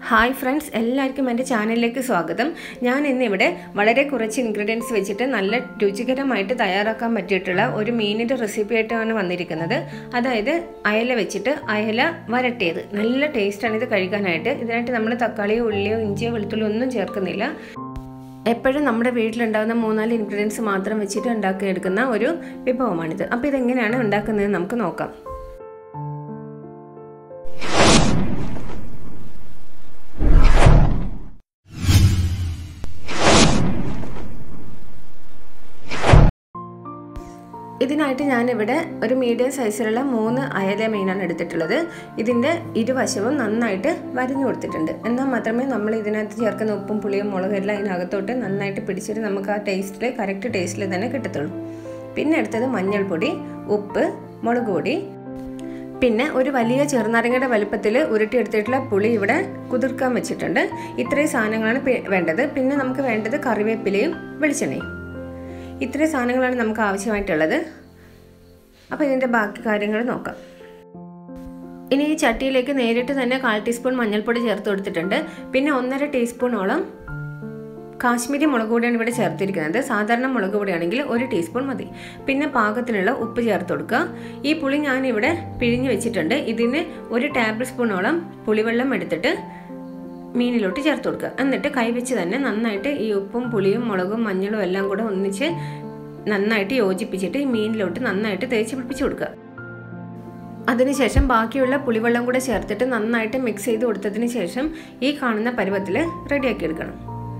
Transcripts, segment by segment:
hi friends എല്ലാവർക്കും എൻ്റെ ചാനലിലേക്ക് സ്വാഗതം ഞാൻ ഇന്നിവിടെ വളരെ കുറച്ച് ഇൻഗ്രീഡിയൻസ് വെച്ചിട്ട് നല്ല രുചികരമായിട്ട് തയ്യാറാക്കാൻ പറ്റിയിട്ടുള്ള ഒരു മീനിൻ്റെ റെസിപ്പി ആയിട്ടാണ് വന്നിരിക്കുന്നത് അതായത് അയല വെച്ചിട്ട് അയല വരട്ടിയത് നല്ല ടേസ്റ്റാണ് ഇത് കഴിക്കാനായിട്ട് ഇതിനായിട്ട് നമ്മൾ തക്കാളിയോ ഉള്ളിയോ ഇഞ്ചിയോ വെളുത്തുള്ളിയോ ഒന്നും ചേർക്കുന്നില്ല എപ്പോഴും നമ്മുടെ വീട്ടിലുണ്ടാകുന്ന മൂന്നാല് ഇൻഗ്രീഡിയൻസ് മാത്രം വെച്ചിട്ട് ഉണ്ടാക്കിയെടുക്കുന്ന ഒരു വിഭവമാണിത് അപ്പോൾ ഇതെങ്ങനെയാണ് ഉണ്ടാക്കുന്നത് നമുക്ക് നോക്കാം ഇതിനായിട്ട് ഞാനിവിടെ ഒരു മീഡിയം സൈസിലുള്ള മൂന്ന് അയല മീനാണ് എടുത്തിട്ടുള്ളത് ഇതിൻ്റെ ഇരുവശവും നന്നായിട്ട് വരഞ്ഞു കൊടുത്തിട്ടുണ്ട് എന്നാൽ മാത്രമേ നമ്മൾ ഇതിനകത്ത് ചേർക്കുന്ന ഉപ്പും പുളിയും മുളകും എല്ലാം ഇതിനകത്തോട്ട് നന്നായിട്ട് പിടിച്ചിട്ട് നമുക്ക് ആ ടേസ്റ്റിൽ കറക്റ്റ് ടേസ്റ്റിൽ തന്നെ കിട്ടത്തുള്ളൂ പിന്നെ എടുത്തത് മഞ്ഞൾപ്പൊടി ഉപ്പ് മുളക് പൊടി പിന്നെ ഒരു വലിയ ചെറുനാരങ്ങയുടെ വലുപ്പത്തിൽ ഉരുട്ടിയെടുത്തിട്ടുള്ള പുളി ഇവിടെ കുതിർക്കാൻ വെച്ചിട്ടുണ്ട് ഇത്രയും സാധനങ്ങളാണ് വേണ്ടത് പിന്നെ നമുക്ക് വേണ്ടത് കറിവേപ്പിലയും വെളിച്ചെണ്ണയും ഇത്രയും സാധനങ്ങളാണ് നമുക്ക് ആവശ്യമായിട്ടുള്ളത് അപ്പോൾ ഇതിൻ്റെ ബാക്കി കാര്യങ്ങൾ നോക്കാം ഇനി ഈ ചട്ടിയിലേക്ക് നേരിട്ട് തന്നെ കാൽ ടീസ്പൂൺ മഞ്ഞൾപ്പൊടി ചേർത്ത് കൊടുത്തിട്ടുണ്ട് പിന്നെ ഒന്നര ടീസ്പൂണോളം കാശ്മീരി മുളക് പൊടിയാണ് ഇവിടെ ചേർത്തിരിക്കുന്നത് സാധാരണ മുളക് പൊടിയാണെങ്കിൽ ഒരു ടീസ്പൂൺ മതി പിന്നെ പാകത്തിനുള്ള ഉപ്പ് ചേർത്ത് കൊടുക്കുക ഈ പുളി ഞാനിവിടെ പിഴിഞ്ഞ് വെച്ചിട്ടുണ്ട് ഇതിന് ഒരു ടേബിൾ സ്പൂണോളം പുളിവെള്ളം എടുത്തിട്ട് മീനിലോട്ട് ചേർത്ത് കൊടുക്കുക എന്നിട്ട് കൈവച്ച് തന്നെ നന്നായിട്ട് ഈ ഉപ്പും പുളിയും മുളകും മഞ്ഞളും എല്ലാം കൂടെ ഒന്നിച്ച് നന്നായിട്ട് യോജിപ്പിച്ചിട്ട് ഈ മീനിലോട്ട് നന്നായിട്ട് തേച്ച് പിടിപ്പിച്ച് കൊടുക്കുക അതിനുശേഷം ബാക്കിയുള്ള പുളിവെള്ളം കൂടെ ചേർത്തിട്ട് നന്നായിട്ട് മിക്സ് ചെയ്ത് കൊടുത്തതിന് ശേഷം ഈ കാണുന്ന പരുവത്തിൽ റെഡിയാക്കി എടുക്കണം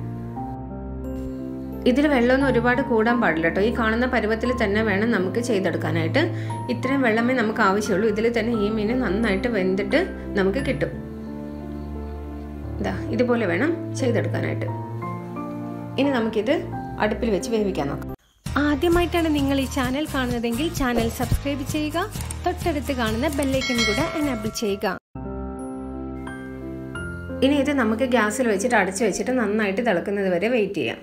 ഇതിൽ വെള്ളമൊന്നും ഒരുപാട് കൂടാൻ പാടില്ല കേട്ടോ ഈ കാണുന്ന പരുവത്തിൽ തന്നെ വേണം നമുക്ക് ചെയ്തെടുക്കാനായിട്ട് ഇത്രയും വെള്ളമേ നമുക്ക് ആവശ്യമുള്ളൂ ഇതിൽ തന്നെ ഈ മീൻ നന്നായിട്ട് വെന്തിട്ട് നമുക്ക് കിട്ടും ഇതാ ഇതുപോലെ വേണം ചെയ്തെടുക്കാനായിട്ട് ഇനി നമുക്കിത് അടുപ്പിൽ വെച്ച് വേവിക്കാൻ നോക്കാം ആദ്യമായിട്ടാണ് നിങ്ങൾ ഈ ചാനൽ കാണുന്നതെങ്കിൽ ചാനൽ സബ്സ്ക്രൈബ് ചെയ്യുക തൊട്ടടുത്ത് കാണുന്ന ബെല്ലൈക്കൺ കൂടെ എനേബിൾ ചെയ്യുക ഇനി ഇത് നമുക്ക് ഗ്യാസിൽ വെച്ചിട്ട് അടച്ചു വെച്ചിട്ട് നന്നായിട്ട് തിളക്കുന്നത് വരെ വെയിറ്റ് ചെയ്യാം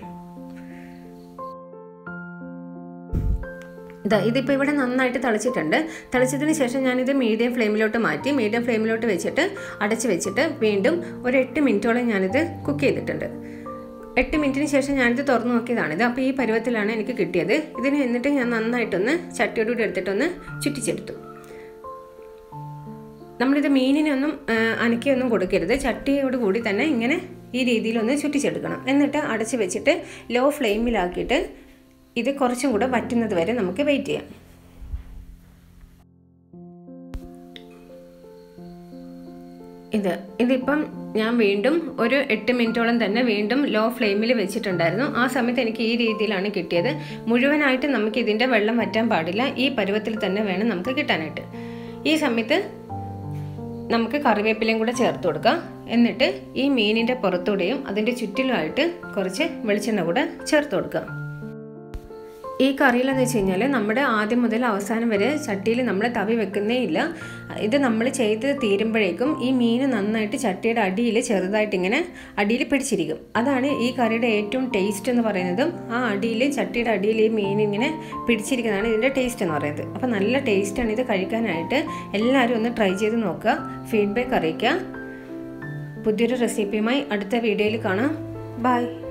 ഇതാ ഇതിപ്പോൾ ഇവിടെ നന്നായിട്ട് തിളച്ചിട്ടുണ്ട് തിളച്ചതിന് ശേഷം ഞാനിത് മീഡിയം ഫ്ലെയിമിലോട്ട് മാറ്റി മീഡിയം ഫ്ലെയിമിലോട്ട് വെച്ചിട്ട് അടച്ച് വെച്ചിട്ട് വീണ്ടും ഒരു എട്ട് മിനിറ്റോളം ഞാനിത് കുക്ക് ചെയ്തിട്ടുണ്ട് എട്ട് മിനിറ്റിന് ശേഷം ഞാനിത് തുറന്നു നോക്കിയതാണിത് അപ്പോൾ ഈ പരുവത്തിലാണ് എനിക്ക് കിട്ടിയത് ഇതിന് എന്നിട്ട് ഞാൻ നന്നായിട്ടൊന്ന് ചട്ടിയോടുകൂടി എടുത്തിട്ടൊന്ന് ചുറ്റിച്ചെടുത്തു നമ്മളിത് മീനിനൊന്നും അനക്കിയൊന്നും കൊടുക്കരുത് ചട്ടിയോട് കൂടി തന്നെ ഇങ്ങനെ ഈ രീതിയിലൊന്ന് ചുറ്റിച്ചെടുക്കണം എന്നിട്ട് അടച്ച് വെച്ചിട്ട് ലോ ഫ്ലെയിമിലാക്കിയിട്ട് ഇത് കുറച്ചും കൂടെ വറ്റുന്നത് വരെ നമുക്ക് വെയിറ്റ് ചെയ്യാം ഇത് ഇതിപ്പം ഞാൻ വീണ്ടും ഒരു എട്ട് മിനിറ്റോളം തന്നെ വീണ്ടും ലോ ഫ്ലെയിമിൽ വെച്ചിട്ടുണ്ടായിരുന്നു ആ സമയത്ത് എനിക്ക് ഈ രീതിയിലാണ് കിട്ടിയത് മുഴുവനായിട്ട് നമുക്ക് ഇതിൻ്റെ വെള്ളം വറ്റാൻ പാടില്ല ഈ പരുവത്തിൽ തന്നെ വേണം നമുക്ക് കിട്ടാനായിട്ട് ഈ സമയത്ത് നമുക്ക് കറിവേപ്പിലയും കൂടെ ചേർത്ത് കൊടുക്കാം എന്നിട്ട് ഈ മീനിൻ്റെ പുറത്തൂടെയും അതിൻ്റെ ചുറ്റിലുമായിട്ട് കുറച്ച് വെളിച്ചെണ്ണ കൂടെ ചേർത്ത് കൊടുക്കാം ഈ കറിയിലെന്ന് വെച്ച് കഴിഞ്ഞാൽ നമ്മുടെ ആദ്യം മുതൽ അവസാനം വരെ ചട്ടിയിൽ നമ്മൾ തവി വെക്കുന്നേ ഇല്ല ഇത് നമ്മൾ ചെയ്ത് തീരുമ്പോഴേക്കും ഈ മീൻ നന്നായിട്ട് ചട്ടിയുടെ അടിയിൽ ചെറുതായിട്ട് ഇങ്ങനെ അടിയിൽ പിടിച്ചിരിക്കും അതാണ് ഈ കറിയുടെ ഏറ്റവും ടേസ്റ്റ് എന്ന് പറയുന്നതും ആ അടിയിൽ ചട്ടിയുടെ അടിയിൽ ഈ മീൻ ഇങ്ങനെ പിടിച്ചിരിക്കുന്നതാണ് ഇതിൻ്റെ ടേസ്റ്റ് എന്ന് പറയുന്നത് അപ്പോൾ നല്ല ടേസ്റ്റാണ് ഇത് കഴിക്കാനായിട്ട് എല്ലാവരും ഒന്ന് ട്രൈ ചെയ്ത് നോക്കുക ഫീഡ്ബാക്ക് അറിയിക്കുക പുതിയൊരു റെസിപ്പിയുമായി അടുത്ത വീഡിയോയിൽ കാണാം ബൈ